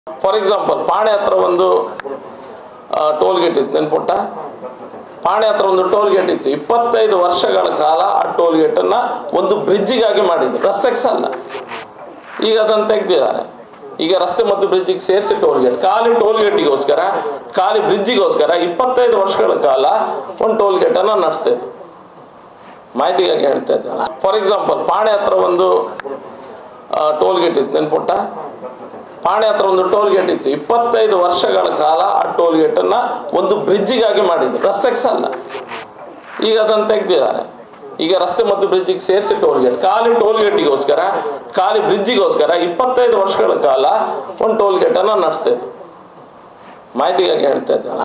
for example ಪಾಣೆ ಹತ್ರ ಒಂದು toll gate ಇತ್ತು ನೆನ್ಪುಟ್ಟ ಪಾಣೆ ಹತ್ರ ಒಂದು ಟೋಲ್ ಗೇಟ್ ಇತ್ತು ಇಪ್ಪತ್ತೈದು ವರ್ಷಗಳ ಕಾಲ ಆ ಟೋಲ್ ಗೇಟನ್ನು ಒಂದು ಬ್ರಿಡ್ಜಿಗಾಗಿ ಮಾಡಿದ್ರು ರಸ್ತೆಗೆ ಅಲ್ಲ ಈಗ ಅದನ್ನು ತೆಗ್ದಿದ್ದಾರೆ ಈಗ ರಸ್ತೆ ಮತ್ತು ಬ್ರಿಡ್ಜಿಗೆ ಸೇರಿಸಿ ಟೋಲ್ ಗೇಟ್ ಖಾಲಿ ಟೋಲ್ ಗೇಟಿಗೋಸ್ಕರ ಖಾಲಿ ಬ್ರಿಡ್ಜಿಗೋಸ್ಕರ ಇಪ್ಪತ್ತೈದು ವರ್ಷಗಳ ಕಾಲ ಒಂದು ಟೋಲ್ ಗೇಟನ್ನು ನಡೆಸ್ತಾ ಇದ್ರು ಮಾಹಿತಿಗಾಗಿ ಹೇಳ್ತಾ ಇದ್ದೇನೆ ಫಾರ್ ಎಕ್ಸಾಂಪಲ್ ಪಾಣೆ ಹತ್ರ ಒಂದು ಟೋಲ್ ಗೇಟ್ ಇತ್ತು ನೆನ್ಪುಟ್ಟ ಪಾಣೆ ಹತ್ರ ಒಂದು ಟೋಲ್ ಗೇಟ್ ಇತ್ತು ಇಪ್ಪತ್ತೈದು ವರ್ಷಗಳ ಕಾಲ ಆ ಟೋಲ್ ಗೇಟನ್ನು ಒಂದು ಬ್ರಿಡ್ಜಿಗಾಗಿ ಮಾಡಿದ್ರು ರಸ್ತೆಗೆ ಅಲ್ಲ ಈಗ ಅದನ್ನು ತೆಗ್ದಿದ್ದಾರೆ ಈಗ ರಸ್ತೆ ಮತ್ತು ಬ್ರಿಡ್ಜಿಗೆ ಸೇರಿಸಿ ಟೋಲ್ ಗೇಟ್ ಖಾಲಿ ಟೋಲ್ ಗೇಟಿಗೋಸ್ಕರ ಖಾಲಿ ಬ್ರಿಡ್ಜಿಗೋಸ್ಕರ ಇಪ್ಪತ್ತೈದು ವರ್ಷಗಳ ಕಾಲ ಒಂದು ಟೋಲ್ ಗೇಟನ್ನು ನಡೆಸ್ತಾ ಇದ್ರು ಮಾಹಿತಿಗಾಗಿ ಹೇಳ್ತಾ ಇದ್ದೇನೆ